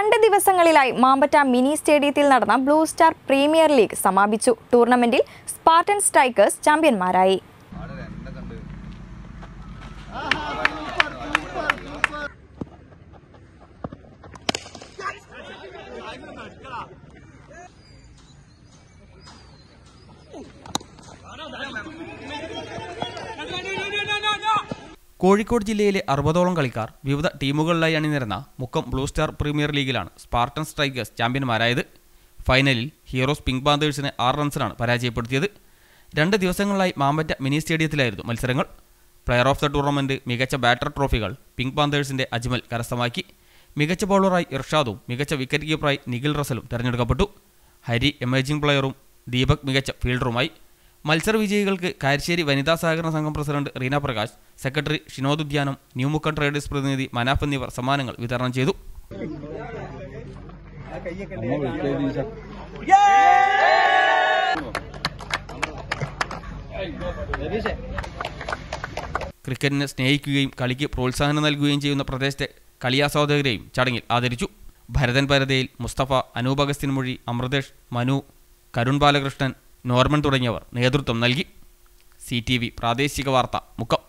രണ്ട് ദിവസങ്ങളിലായി മാമ്പറ്റ മിനി സ്റ്റേഡിയത്തിൽ നടന്ന ബ്ലൂ സ്റ്റാർ പ്രീമിയർ ലീഗ് സമാപിച്ചു ടൂർണമെന്റിൽ സ്പാർട്ടൻ സ്ട്രൈക്കേഴ്സ് ചാമ്പ്യന്മാരായി കോഴിക്കോട് ജില്ലയിലെ അറുപതോളം കളിക്കാർ വിവിധ ടീമുകളിലായി അണിനിരന്ന മുക്കം ബ്ലൂ സ്റ്റാർ പ്രീമിയർ ലീഗിലാണ് സ്പാർട്ടൻ സ്ട്രൈക്കേഴ്സ് ചാമ്പ്യന്മാരായത് ഫൈനലിൽ ഹീറോസ് പിങ്ക് പാന്തേഴ്സിനെ ആറ് റൺസിനാണ് പരാജയപ്പെടുത്തിയത് രണ്ട് ദിവസങ്ങളിലായി മാമ്പറ്റ മിനി സ്റ്റേഡിയത്തിലായിരുന്നു മത്സരങ്ങൾ പ്ലെയർ ഓഫ് ദ ടൂർണമെന്റ് മികച്ച ബാറ്റർ ട്രോഫികൾ പിങ്ക് പാന്തേഴ്സിന്റെ അജ്മൽ കരസ്ഥമാക്കി മികച്ച ബൗളറായി ഇർഷാദും മികച്ച വിക്കറ്റ് കീപ്പറായി നിഖിൽ റസലും തെരഞ്ഞെടുക്കപ്പെട്ടു ഹരി എമേജിംഗ് പ്ലെയറും ദീപക് മികച്ച ഫീൽഡറുമായി മത്സര വിജയികൾക്ക് കാരശ്ശേരി വനിതാ സഹകരണ സംഘം പ്രസിഡന്റ് റീന പ്രകാശ് സെക്രട്ടറി ഷിനോദ് ഉദ്യാനം ന്യൂമുക്കൻ ട്രേഡേഴ്സ് പ്രതിനിധി മനാഫ് എന്നിവർ സമ്മാനങ്ങൾ വിതരണം ചെയ്തു ക്രിക്കറ്റിനെ സ്നേഹിക്കുകയും കളിക്ക് പ്രോത്സാഹനം നൽകുകയും ചെയ്യുന്ന പ്രദേശത്തെ കളിയാസ്വാദകരെയും ചടങ്ങിൽ ആദരിച്ചു ഭരതൻ പരതയിൽ മുസ്തഫ അനൂപ് അഗസ്തിൻ മൊഴി അമൃതേഷ് മനു കരുൺ ബാലകൃഷ്ണൻ നോർമൻ തുടങ്ങിയവർ നേതൃത്വം നൽകി സി പ്രാദേശിക വാർത്ത മുക്കം